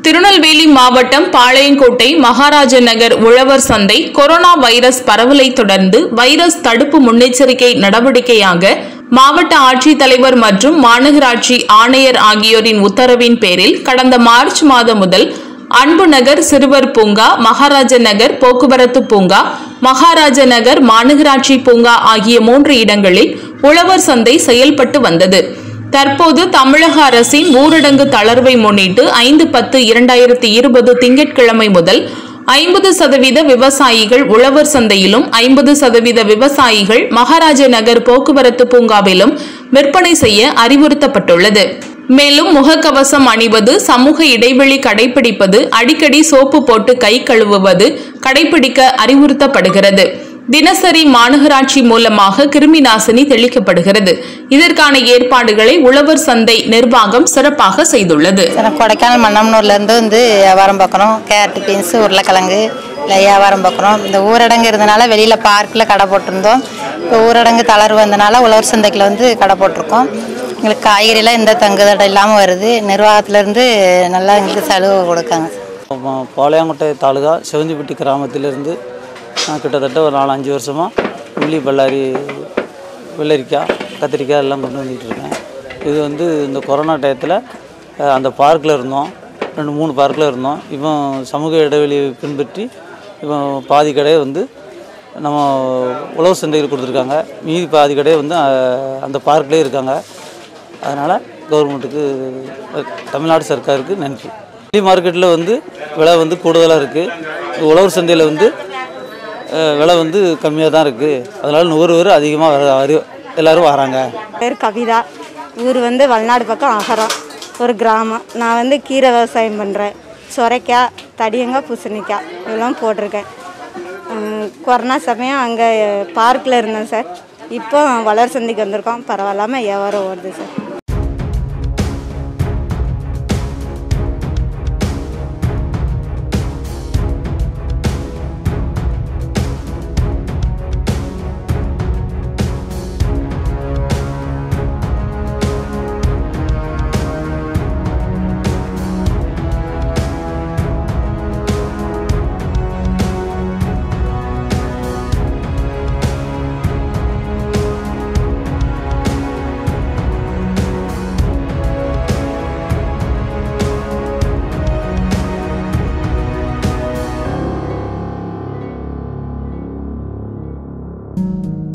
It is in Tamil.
திருநெல்வேலி மாவட்டம் பாளையங்கோட்டை மகாராஜ நகர் உழவர் சந்தை கொரோனா வைரஸ் பரவலை தொடர்ந்து வைரஸ் தடுப்பு முன்னெச்சரிக்கை நடவடிக்கையாக மாவட்ட ஆட்சித்தலைவர் மற்றும் மாநகராட்சி ஆணையர் ஆகியோரின் உத்தரவின் பேரில் கடந்த மார்ச் மாதம் முதல் அன்பு நகர் சிறுவர் பூங்கா மகாராஜ நகர் போக்குவரத்து பூங்கா மகாராஜ நகர் மாநகராட்சி பூங்கா ஆகிய மூன்று இடங்களில் உழவர் சந்தை செயல்பட்டு வந்தது தற்போது தமிழக அரசின் ஊரடங்கு தளர்வை முன்னிட்டு ஐந்து பத்து இரண்டாயிரத்தி இருபது திங்கட்கிழமை முதல் ஐம்பது சதவீத விவசாயிகள் உழவர் சந்தையிலும் ஐம்பது சதவீத விவசாயிகள் மகாராஜ நகர் போக்குவரத்து பூங்காவிலும் விற்பனை செய்ய அறிவுறுத்தப்பட்டுள்ளது மேலும் முகக்கவசம் அணிவது சமூக இடைவெளி கடைபிடிப்பது அடிக்கடி சோப்பு போட்டு கை கழுவுவது கடைபிடிக்க அறிவுறுத்தப்படுகிறது தினசரி மாநகராட்சி மூலமாக கிருமி நாசினி தெளிக்கப்படுகிறது இதற்கான ஏற்பாடுகளை உழவர் சந்தை நிர்வாகம் சிறப்பாக செய்துள்ளது சார் கொடைக்கானல் மன்னம்னூர்லேருந்து வந்து வியாபாரம் பார்க்குறோம் கேரட்டு பீன்ஸு உருளைக்கிழங்கு இல்லை வியாபாரம் பார்க்குறோம் இந்த ஊரடங்கு இருந்தனால வெளியில் பார்க்கில் கடை போட்டிருந்தோம் இப்போ ஊரடங்கு தளர்வு வந்தனால உழவர் சந்தைக்கில் வந்து கடை போட்டிருக்கோம் எங்களுக்கு காய்கறிலாம் எந்த தங்குதடை இல்லாமல் வருது நிர்வாகத்திலேருந்து நல்லா எங்களுக்கு சலுகை கொடுக்காங்க பா- பாளையங்கோட்டை தாலுகா செவந்திப்பட்டி கிராமத்திலிருந்து நான் கிட்டத்தட்ட ஒரு நாலு அஞ்சு வருஷமாக உள்ளி பல்லாரி வெள்ளரிக்காய் கத்திரிக்காய் எல்லாம் கொண்டு வந்துட்டு இருக்கேன் இது வந்து இந்த கொரோனா டயத்தில் அஹ், அந்த பார்க்கில் இருந்தோம் ரெண்டு மூணு பார்க்கில் இருந்தோம் இப்போ சமூக இடைவெளியை பின்பற்றி இப்போ பாதி கடையை வந்து நம்ம உழவு சந்தையில் கொடுத்துருக்காங்க மீதி பாதி கடையை வந்து அஹ், அந்த பார்க்லேயே இருக்காங்க அதனால் கவர்மெண்ட்டுக்கு அஹ், தமிழ்நாடு சர்க்காருக்கு நன்றி வெளி மார்க்கெட்டில் வந்து விலை வந்து கூடுதலாக இருக்குது உழவர் சந்தையில் வந்து அஹ், விலை வந்து கம்மியாக தான் இருக்குது அதனால் நுகர்வோர் அதிகமாக வர வரு- எல்லாரும் வராங்க பேர் கவிதா ஊர் வந்து வல்நாடு பக்கம் அகரம் ஒரு கிராமம் நான் வந்து கீரை விவசாயம் பண்ணுறேன் சொரைக்காய் தடியங்காய் பூசணிக்காய் இதெல்லாம் போட்டிருக்கேன் உம், கொரோனா சமயம் அங்கே பார்க்கில் இருந்தேன் சார் இப்போ வளர் சந்தைக்கு வந்திருக்கோம் பரவாயில்லாமல் வியாபாரம் ஓடுது சார் thank you